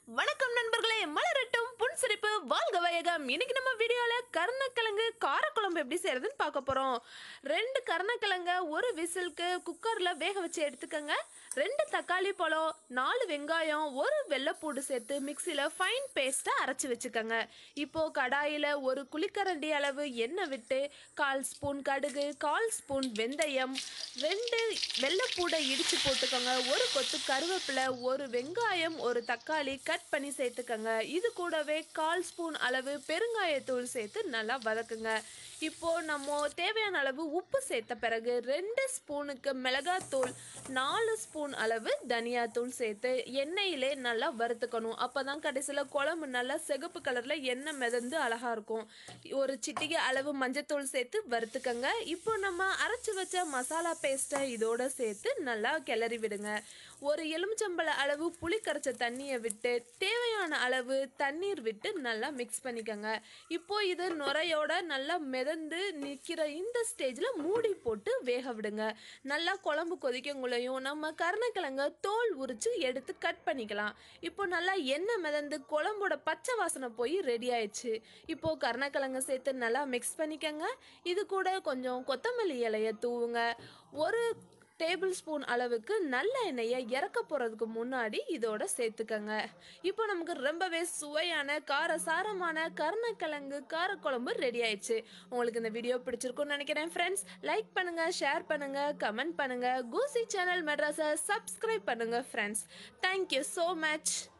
வணக்கம் நண்பர்களே மலரட்டும் புன் சிரிப்பு வாழ்க வையகம் இன்னைக்கு நம்ம வீடியோல கருணக்கிழங்கு காரக்குழம்பு எப்படி செய்யறதுன்னு பார்க்க போறோம் ரெண்டு கருணக்கிழங்க ஒரு விசிலுக்கு குக்கர்ல வேக வச்சு எடுத்துக்கோங்க ரெண்டு தக்காளி பழம் நாலு வெங்காயம் ஒரு வெள்ளைப்பூடு சேர்த்து மிக்சியில் ஃபைன் பேஸ்ட்டாக அரைச்சி வச்சுக்கோங்க இப்போ கடாயில் ஒரு குழிக்கரண்டி அளவு எண்ணெய் விட்டு கால் ஸ்பூன் கடுகு கால் ஸ்பூன் வெந்தயம் ரெண்டு வெள்ளைப்பூடை இடித்து போட்டுக்கோங்க ஒரு கொத்து கருவேப்பிலை ஒரு வெங்காயம் ஒரு தக்காளி கட் பண்ணி சேர்த்துக்கோங்க இது கூடவே கால் ஸ்பூன் அளவு பெருங்காயத்தூள் சேர்த்து நல்லா வதக்குங்க இப்போ நம்ம தேவையான அளவு உப்பு சேர்த்த பிறகு ரெண்டு ஸ்பூனுக்கு மிளகாத்தூள் நாலு ஸ்பூன் அளவு தனியாத்தூள் சேர்த்து எண்ணெயிலே நல்லா வறுத்துக்கணும் அப்போ தான் கடைசியில் குழம்பு நல்லா சிகப்பு கலரில் எண்ணெய் மிதந்து அழகாக இருக்கும் ஒரு சிட்டிகை அளவு மஞ்சத்தூள் சேர்த்து வறுத்துக்கங்க இப்போ நம்ம அரைச்சி வச்ச மசாலா பேஸ்ட்டை இதோட சேர்த்து நல்லா கிளறி விடுங்க ஒரு எலுமிச்சம்பழ அளவு புளி கரைச்ச தண்ணியை விட்டு தேவையான அளவு தண்ணீர் விட்டு நல்லா மிக்ஸ் பண்ணிக்கோங்க இப்போ இது நுரையோட நல்லா மிதந்து நிற்கிற இந்த ஸ்டேஜில் மூடி போட்டு வேக விடுங்க நல்லா குழம்பு கொதிக்கங்குள்ளையும் நம்ம கருணக்கிழங்க தோல் உரிச்சு எடுத்து கட் பண்ணிக்கலாம் இப்போ நல்லா எண்ணெய் மிதந்து குழம்போட பச்சை வாசனை போய் ரெடி ஆயிடுச்சு இப்போ கருணக்கிழங்க சேர்த்து நல்லா மிக்ஸ் பண்ணிக்கோங்க இது கூட கொஞ்சம் கொத்தமல்லி இலையை தூவுங்க ஒரு டேபிள் ஸ்பூன் அளவுக்கு நல்ல எண்ணெயை இறக்க போகிறதுக்கு முன்னாடி இதோட சேர்த்துக்கங்க இப்போ நமக்கு ரொம்பவே சுவையான காரசாரமான கருணக்கிழங்கு காரக்குழம்பு ரெடி ஆயிடுச்சு உங்களுக்கு இந்த வீடியோ பிடிச்சிருக்கும்னு நினைக்கிறேன் ஃப்ரெண்ட்ஸ் லைக் பண்ணுங்க ஷேர் பண்ணுங்க கமெண்ட் பண்ணுங்க கூசி சேனல் மெட்ராஸை சப்ஸ்கிரைப் பண்ணுங்க ஃப்ரெண்ட்ஸ் தேங்க்யூ ஸோ மச்